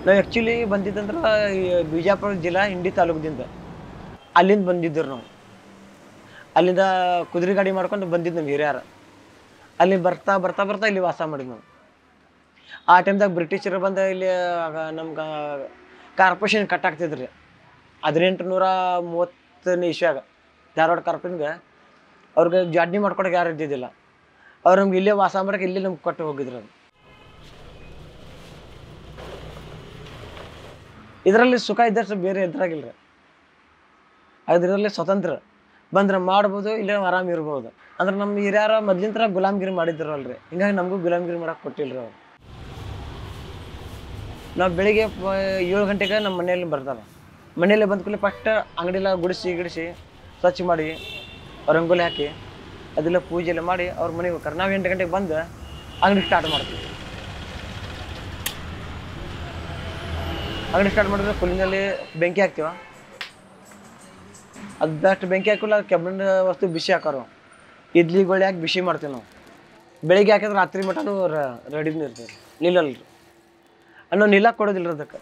ನಾವು ಆ್ಯಕ್ಚುಲಿ ಬಂದಿದ್ದಂದ್ರೆ ಈ ಬಿಜಾಪುರ ಜಿಲ್ಲಾ ಇಂಡಿ ತಾಲೂಕದಿಂದ ಅಲ್ಲಿಂದ ಬಂದಿದ್ದರು ನಾವು ಅಲ್ಲಿಂದ ಕುದುರೆ ಗಾಡಿ ಮಾಡ್ಕೊಂಡು ಬಂದಿದ್ದು ನಮ್ಮ ಹಿರಿಯರು ಅಲ್ಲಿ ಬರ್ತಾ ಬರ್ತಾ ಬರ್ತಾ ಇಲ್ಲಿ ವಾಸ ಮಾಡಿದ್ವಿ ನಾವು ಆ ಟೈಮ್ದಾಗ ಬ್ರಿಟಿಷರು ಬಂದು ಇಲ್ಲಿ ನಮ್ಗೆ ಕಾರ್ಪೊರೇಷನ್ ಕಟ್ಟಾಗ್ತಿದ್ರಿ ಹದಿನೆಂಟು ನೂರ ಮೂವತ್ತನೇ ಇಸ್ವ್ಯಾಗ ಧಾರವಾಡ ಕಾರ್ಪೊರೇಷನ್ಗೆ ಅವ್ರಿಗೆ ಜಾಡ್ನಿ ಮಾಡ್ಕೊಡಕ್ಕೆ ಯಾರು ಇದ್ದಿದ್ದಿಲ್ಲ ಅವ್ರು ನಮ್ಗೆ ಇಲ್ಲೇ ವಾಸ ಮಾಡಕ್ಕೆ ಇಲ್ಲೇ ನಮ್ಗೆ ಕೊಟ್ಟು ಹೋಗಿದ್ರು ಅದು ಇದರಲ್ಲಿ ಸುಖ ಇದ್ದಷ್ಟು ಬೇರೆ ಎದುರಾಗಿಲ್ಲ ಅದರಲ್ಲಿ ಸ್ವತಂತ್ರ ಬಂದ್ರೆ ಮಾಡ್ಬೋದು ಇಲ್ಲ ಆರಾಮ್ ಇರ್ಬೋದು ಅಂದ್ರೆ ನಮ್ಮ ಹಿರಿಯರ ಮೊದ್ಲಿನ ಥರ ಗುಲಾಮ್ಗಿರಿ ಮಾಡಿದ್ರಲ್ರಿ ಹಿಂಗಾಗಿ ನಮಗೂ ಗುಲಾಮ್ಗಿರಿ ಮಾಡಕ್ಕೆ ಕೊಟ್ಟಿಲ್ರಿ ಅವ್ರು ನಾವು ಬೆಳಿಗ್ಗೆ ಪ- ಏಳು ಗಂಟೆಗೆ ನಮ್ಮ ಮನೆಯಲ್ಲಿ ಬರ್ತಾರೆ ಮನೆಯಲ್ಲಿ ಬಂದ ಕೂಡಲೇ ಫಸ್ಟ್ ಅಂಗಡಿಲ್ಲ ಗುಡಿಸಿ ಗಿಡಿಸಿ ಸ್ವಚ್ಛ ಮಾಡಿ ರಂಗೋಲಿ ಹಾಕಿ ಅದೆಲ್ಲ ಪೂಜೆ ಎಲ್ಲ ಮಾಡಿ ಅವ್ರ ಮನೆಗೆ ಹೋಗ್ತಾರೆ ನಾವು ಎಂಟು ಗಂಟೆಗೆ ಬಂದು ಅಂಗಡಿ ಸ್ಟಾರ್ಟ್ ಮಾಡ್ತೀವಿ ಅಂಗಡಿ ಸ್ಟಾರ್ಟ್ ಮಾಡಿದ್ರೆ ಫುಲ್ಲಿನಲ್ಲಿ ಬೆಂಕಿ ಹಾಕ್ತೀವ ಅದು ಬೆಸ್ಟ್ ಬೆಂಕಿ ಹಾಕಿಲ್ಲ ಕೆಬ್ಬಣ್ಣ ವಸ್ತು ಬಿಸಿ ಹಾಕೋರು ಇಡ್ಲಿಗಳು ಹಾಕಿ ಬಿಸಿ ಮಾಡ್ತೀವಿ ನಾವು ಬೆಳಿಗ್ಗೆ ಹಾಕಿದ್ರೆ ರಾತ್ರಿ ಮಟನೂ ರೆಡಿನೇ ಇರ್ತದೆ ನಿಲ್ಲಲ್ರಿ ಅನ್ನೋ ನಿಲ್ಲಕ್ಕೆ ಕೊಡೋದಿಲ್ಲ ಅದಕ್ಕೆ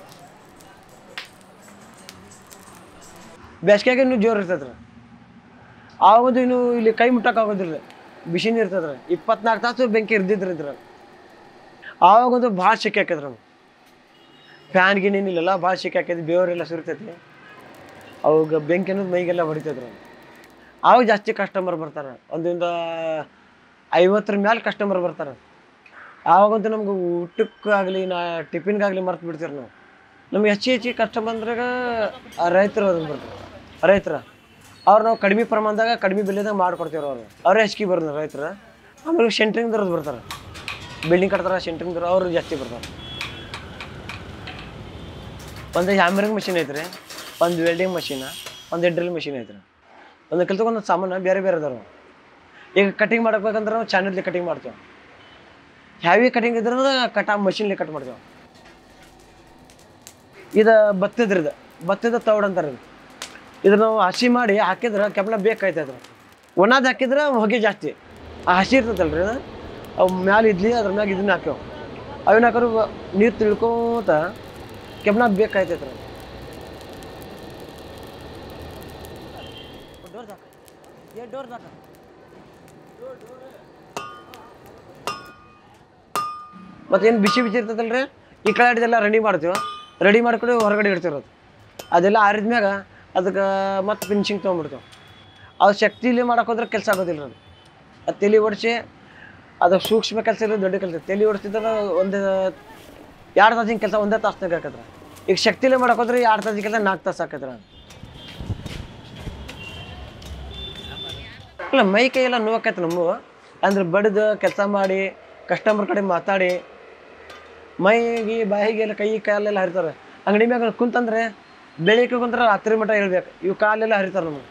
ಬೇಸಿಗೆಗೆ ಇನ್ನೂ ಜೋರು ಇರ್ತದ್ರಿ ಆಗೋದು ಇನ್ನು ಇಲ್ಲಿ ಕೈ ಮುಟ್ಟಕ್ಕೆ ಆಗೋದಿಲ್ಲ ಬಿಸಿನೇ ಇರ್ತದ್ರಿ ಇಪ್ಪತ್ನಾಲ್ಕು ತಾಸು ಬೆಂಕಿ ಇರ್ದಿದ್ರಿ ಇದ್ರ ಆವಾಗಂತೂ ಭಾಳ ಸಿಕ್ಕಿ ಹಾಕಿದ್ರು ನಮ್ಗೆ ಫ್ಯಾನ್ ಗಿನ್ ಏನಿಲ್ಲಲ್ಲ ಭಾಳ ಸಿಕ್ಕಿ ಹಾಕಿದ್ ಬೇವರೆಲ್ಲ ಸುರಿತೈತಿ ಅವಾಗ ಬೆಂಕಿ ಅನ್ನೋದು ಮೈಗೆಲ್ಲ ಹೊಡಿತೈತ್ರಿ ಆವಾಗ ಜಾಸ್ತಿ ಕಸ್ಟಮರ್ ಬರ್ತಾರೆ ಒಂದಿಂದ ಐವತ್ತರ ಮೇಲೆ ಕಸ್ಟಮರ್ ಬರ್ತಾರೆ ಆವಾಗಂತೂ ನಮ್ಗೆ ಊಟಕ್ಕಾಗಲಿ ನಾ ಟಿಫಿನ್ಗಾಗಲಿ ಮರ್ತು ಬಿಡ್ತೀವಿ ನಾವು ನಮ್ಗೆ ಹೆಚ್ಚು ಹೆಚ್ಚು ಕಸ್ಟಮರ್ ಬಂದ್ರಾಗ ರೈತರು ಅದನ್ನ ಬರ್ತಾರೆ ರೈತರ ಅವ್ರು ನಾವು ಕಡಿಮೆ ಪ್ರಮಾಣದಾಗ ಕಡಿಮೆ ಬೆಲೆದಾಗ ಮಾಡ್ಕೊಡ್ತೀವಿ ಅವ್ರು ಅವರೇ ಹೆಚ್ಚಿಗೆ ಬರೋದು ರೈತರು ಆಮೇಲೆ ಸೆಂಟ್ರಿಂಗ್ದವ್ರದ್ದು ಬರ್ತಾರೆ ಬಿಲ್ಡಿಂಗ್ ಕಟ್ತಾರೆ ಸೆಂಟ್ರಿಂಗ್ದವ್ರು ಅವರು ಜಾಸ್ತಿ ಬರ್ತಾರೆ ಒಂದು ಹ್ಯಾಮರಿಂಗ್ ಮಷಿನ್ ಐತ್ರಿ ಒಂದು ವೆಲ್ಡಿಂಗ್ ಮಷೀನ್ ಒಂದು ಡ್ರಿಲ್ ಮಷಿನ್ ಐತ್ರಿ ಒಂದು ಕಲ್ತ್ಕೊಂಡ್ ಸಾಮಾನು ಬೇರೆ ಬೇರೆ ಅದಾರ ಈಗ ಕಟಿಂಗ್ ಮಾಡ್ಬೇಕಂದ್ರೆ ನಾವು ಚಾನಲ್ಲಿ ಕಟಿಂಗ್ ಮಾಡ್ತೇವೆ ಹ್ಯಾವಿ ಕಟಿಂಗ್ ಇದ್ರೆ ಕಟ ಮಷಿನ್ಲಿ ಕಟ್ ಮಾಡ್ತೇವೆ ಇದು ಭತ್ತದ್ರಿದು ಭತ್ತದ ತೌಡ್ ಅಂತಾರೆ ಇದು. ಇದ್ರ ನಾವು ಹಸಿ ಮಾಡಿ ಹಾಕಿದ್ರೆ ಕೆಪ್ಪಳ ಬೇಕಾಯ್ತದ್ರ ಒಣದು ಹಾಕಿದ್ರೆ ಹೊಗೆ ಜಾಸ್ತಿ ಆ ಹಸಿ ಇರ್ತದಲ್ರಿ ಅದು ಅವು ಮ್ಯಾಲೆ ಇದ್ಲಿ ಅದ್ರ ಮ್ಯಾಗ ಇದನ್ನ ಹಾಕ್ಯವು ಅವನ್ನ ಹಾಕೋರು ನೀರು ತಿಳ್ಕೋತ ಕೆಪ್ಪಳ ಬೇಕಾಯ್ತೈತ್ರ ಮತ್ತೇನು ಬಿಸಿ ಬಿಸಿ ಇರ್ತದಲ್ರಿ ಈ ಕಡೆ ಎಲ್ಲ ರೆಡಿ ಮಾಡ್ತೀವಿ ರೆಡಿ ಮಾಡ್ಕೊಂಡು ಹೊರಗಡೆ ಇಡ್ತಿರೋದು ಅದೆಲ್ಲ ಆರಿದ್ಮ್ಯಾಗ ಅದಕ್ಕೆ ಮತ್ತೆ ಫಿನಿಶಿಂಗ್ ತೊಗೊಂಡ್ಬಿಡ್ತೇವೆ ಅದು ಶಕ್ತಿಲಿ ಮಾಡಕ್ಕೆ ಹೋದ್ರೆ ಕೆಲಸ ಆಗೋದಿಲ್ಲ ಅದು ಅದು ತಲೆ ಓಡಿಸಿ ಅದು ಸೂಕ್ಷ್ಮ ಕೆಲಸ ಇರೋದು ದೊಡ್ಡ ಕೆಲಸ ತಲೆ ಓಡಿಸ್ತಿದ್ರೆ ಒಂದು ಎರಡು ತಾಸಿನ ಕೆಲಸ ಒಂದೇ ತಾಸ್ನಾಗ ಹಾಕತ್ರ ಈಗ ಶಕ್ತಿಲೇ ಮಾಡಕ್ಕೆ ಹೋದ್ರೆ ಎರಡು ತಾಸಿನ ಕೆಲಸ ನಾಲ್ಕು ತಾಸು ಹಾಕತ್ರ ಇಲ್ಲ ಮೈ ಕೈ ಎಲ್ಲ ನೋವಾಕೈತೆ ನಮ್ಮವು ಅಂದ್ರೆ ಬಡ್ದು ಕೆಲಸ ಮಾಡಿ ಕಸ್ಟಮರ್ ಕಡೆ ಮಾತಾಡಿ ಮೈಗೆ ಬಾಯಿಗೆ ಎಲ್ಲ ಕೈ ಕಾಲೆಲ್ಲ ಹರಿತಾರೆ ಅಂಗಡಿ ಮ್ಯಾಗ ಕುಂತಂದ್ರೆ ಬೆಳಿಗ್ಗೆ ಕುಂತ್ರೆ ರಾತ್ರಿ ಮಟ ಹೇಳ್ಬೇಕು ಇವು ಕಾಲೆಲ್ಲ ಹರಿತಾರೆ ನಮಗೆ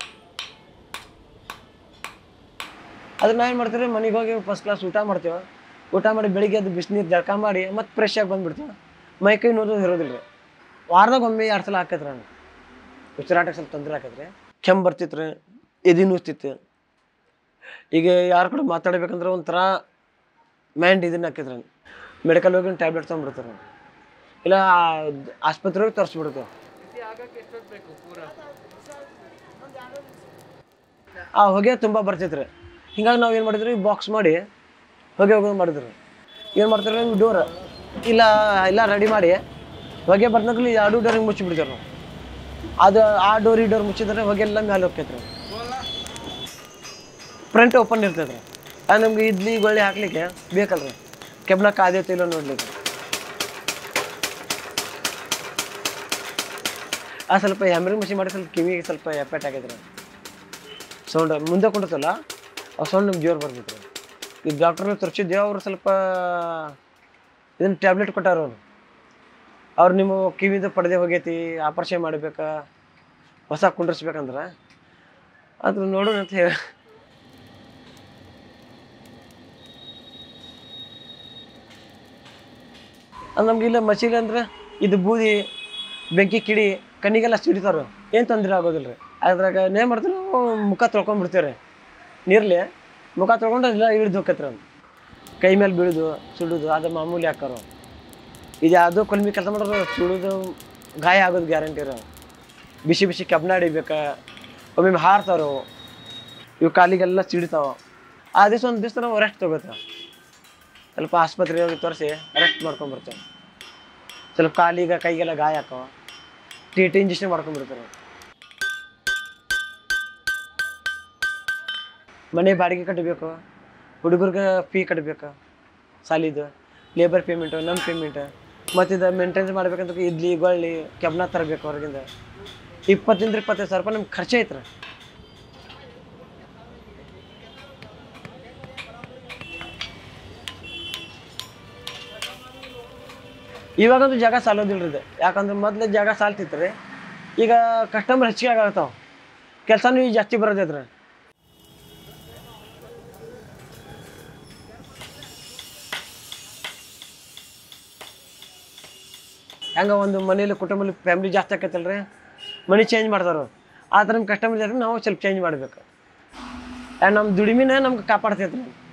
ಅದನ್ನ ಏನು ಮಾಡ್ತೀವಿ ಮನೆಗೆ ಹೋಗಿ ಫಸ್ಟ್ ಕ್ಲಾಸ್ ಊಟ ಮಾಡ್ತೀವಿ ಊಟ ಮಾಡಿ ಬೆಳಿಗ್ಗೆ ಅದು ಬಿಸಿನೀರು ಜಳಕ ಮಾಡಿ ಮತ್ತೆ ಫ್ರೆಶ್ ಆಗಿ ಬಂದ್ಬಿಡ್ತೀವಿ ಮೈ ಕೈ ನೋಡೋದು ಇರೋದಿಲ್ಲ ರೀ ವಾರದಾಗ ಒಮ್ಮೆ ಎರಡು ಸಲ ಹಾಕೈತ್ರಿ ನಾನು ಉಸಿರಾಟಕ್ಕೆ ಸ್ವಲ್ಪ ತೊಂದರೆ ಆಕೈತ್ರಿ ಕೆಮ್ಮು ಬರ್ತಿತ್ತು ರೀ ಎದೆ ನುಸ್ತಿತ್ತು ಈಗ ಯಾರ ಕೂಡ ಮಾತಾಡ್ಬೇಕಂದ್ರೆ ಒಂಥರ ಮೈಂಡ್ ಇದನ್ನ ಹಾಕಿದ್ರೆ ಮೆಡಿಕಲ್ ಹೋಗಿ ಟ್ಯಾಬ್ಲೆಟ್ ತೊಗೊಂಡ್ಬಿಡ್ತಾರೆ ಇಲ್ಲ ಆಸ್ಪತ್ರೆ ಹೋಗಿ ತೋರಿಸ್ಬಿಡ್ತೇವೆ ಆ ಹೊಗೆ ತುಂಬ ಬರ್ತೈತ್ರಿ ಹಿಂಗಾಗಿ ನಾವು ಏನು ಮಾಡಿದ್ರಿ ಬಾಕ್ಸ್ ಮಾಡಿ ಹೊಗೆ ಹೋಗೋದು ಮಾಡಿದ್ರು ಏನು ಮಾಡ್ತಾರೆ ಡೋರ್ ಇಲ್ಲ ಎಲ್ಲ ರೆಡಿ ಮಾಡಿ ಹೊಗೆ ಬರ್ದಾಗಲಿ ಎರಡು ಡೋರಿಗೆ ಮುಚ್ಚಿಬಿಡ್ತೇವೆ ನಾವು ಅದು ಆ ಡೋರ್ ಈ ಡೋರ್ ಮುಚ್ಚಿದ್ರೆ ಹೊಗೆ ಎಲ್ಲ ಮೇಲೆ ಹೋಗ್ತೈತ್ರಿ ಫ್ರಂಟ್ ಓಪನ್ ಇರ್ತೈತ್ರಿ ಅದು ನಮ್ಗೆ ಇಡ್ಲಿ ಗೊಳ್ಳೆ ಹಾಕ್ಲಿಕ್ಕೆ ಬೇಕಲ್ರಿ ಕೆಬ್ಬಣ ಕಾದೈತಿ ಇಲ್ಲ ನೋಡ್ಲಿಕ್ಕೆ ಆ ಸ್ವಲ್ಪ ಹ್ಯಾಮರಿಂಗ್ ಮಷಿನ್ ಮಾಡಿ ಸ್ವಲ್ಪ ಕಿವಿಗೆ ಸ್ವಲ್ಪ ಎಫೆಕ್ಟ್ ಆಗೈತ್ರಿ ಸೌಂಡ್ ಮುಂದೆ ಕೊಡುತ್ತಲ್ಲ ಆ ಸೌಂಡ್ ನಮ್ಗೆ ಜೋರು ಬರ್ತೈತ್ರಿ ಈಗ ಡಾಕ್ಟ್ರ್ ತೋರಿಸಿದ್ದೆ ಅವ್ರು ಸ್ವಲ್ಪ ಇದನ್ನ ಟ್ಯಾಬ್ಲೆಟ್ ಕೊಟ್ಟಾರ ಅವರು ಅವ್ರು ನಿಮ್ಮ ಕಿವಿದು ಪಡೆದೆ ಹೋಗೈತಿ ಆಪರೇಷನ್ ಮಾಡ್ಬೇಕಾ ಹೊಸ ಕುಂಡ್ರಿಸ್ಬೇಕಂದ್ರೆ ಅದ್ರ ನೋಡೋಣ ಅಂತ ಹೇಳಿ ಅದು ನಮ್ಗೆ ಇಲ್ಲ ಮಸೀಲೆ ಅಂದ್ರೆ ಇದು ಬೂದಿ ಬೆಂಕಿ ಕಿಡಿ ಕಣ್ಣಿಗೆಲ್ಲ ಸಿಡಿತಾರ ಏನು ತೊಂದರೆ ಆಗೋದಿಲ್ಲ ರೀ ಅದ್ರಾಗ ಏನು ಮಾಡ್ತೀವಿ ನಾವು ಮುಖ ತೊಳ್ಕೊಂಡ್ಬಿಡ್ತೀವಿ ರೀ ನೀರ್ಲಿ ಮುಖ ತೊಳ್ಕೊಂಡು ಎಲ್ಲ ಹಿಡಿದು ಹೋಗತ್ರಿ ಅದು ಕೈ ಮೇಲೆ ಬೀಳುದು ಸುಡುದು ಅದು ಮಾಮೂಲಿ ಹಾಕೋರು ಇದು ಯಾವುದೋ ಕೊಲ್ಮಿ ಕೆಲಸ ಮಾಡೋದು ಸುಳಿದು ಗಾಯ ಆಗೋದು ಗ್ಯಾರಂಟಿ ಇರೋ ಬಿಸಿ ಬಿಸಿ ಕಬ್ಬಣ ಹಿಡಿಬೇಕು ಒಮ್ಮೊಮ್ಮೆ ಹಾರ್ತಾರೋ ಇವು ಕಾಲಿಗೆಲ್ಲ ಸಿಡಿತಾವ ಆ ದಿವಸ ಒಂದು ದಿವಸ ನಾವು ರೆಸ್ಟ್ ತೊಗೋತಾವ ಸ್ವಲ್ಪ ಆಸ್ಪತ್ರೆಗೆ ಹೋಗಿ ತೋರಿಸಿ ರೆಸ್ಟ್ ಮಾಡ್ಕೊಂಬರ್ತೇವೆ ಸ್ವಲ್ಪ ಕಾಲಿಗೆ ಕೈಗೆಲ್ಲ ಗಾಯ ಆಕಾವ ಟಿ ಟಿ ಇಂಜೆಕ್ಷನ್ ಮಾಡ್ಕೊಂಡ್ಬಿಡ್ತಾರೆ ಮನೆ ಬಾಡಿಗೆ ಕಟ್ಟಬೇಕು ಹುಡುಗರಿಗೆ ಫೀ ಕಟ್ಟಬೇಕು ಸಾಲಿದು ಲೇಬರ್ ಪೇಮೆಂಟು ನಮ್ಮ ಪೇಮೆಂಟ್ ಮತ್ತು ಇದು ಮೇಂಟೆನೆನ್ಸ್ ಮಾಡ್ಬೇಕಂತ ಇಡ್ಲಿ ಗೊಳ್ಳಿ ಕೆಬ್ನ ತರಬೇಕು ಹೊರಗಿಂದ ಇಪ್ಪತ್ತರಿಂದ ಇಪ್ಪತ್ತೈದು ಸಾವಿರ ರೂಪಾಯಿ ನಮ್ಗೆ ಖರ್ಚು ಐತ್ರಿ ಇವಾಗಂತೂ ಜಾಗ ಸಾಲೋದಿಲ್ರಿ ಇದು ಯಾಕಂದ್ರೆ ಮೊದ್ಲು ಜಾಗ ಸಾಲ್ತಿತ್ತು ರೀ ಈಗ ಕಸ್ಟಮರ್ ಹೆಚ್ಚಿಗೆ ಆಗತ್ತಾವ ಕೆಲಸನೂ ಈಗ ಜಾಸ್ತಿ ಬರೋದೈತ್ರಿ ಹೆಂಗ ಒಂದು ಮನೇಲಿ ಕುಟುಂಬದಲ್ಲಿ ಫ್ಯಾಮಿಲಿ ಜಾಸ್ತಿ ಆಕೈತಲ್ರಿ ಮನಿ ಚೇಂಜ್ ಮಾಡ್ತಾರ ಆ ಥರ ನಮ್ಮ ಕಸ್ಟಮರ್ ಜಾಸ್ತಿ ನಾವು ಸ್ವಲ್ಪ ಚೇಂಜ್ ಮಾಡ್ಬೇಕು ಯಾಕೆ ನಮ್ಮ ದುಡಿಮೆನ ನಮ್ಗೆ ಕಾಪಾಡ್ತೈತ್ರಿ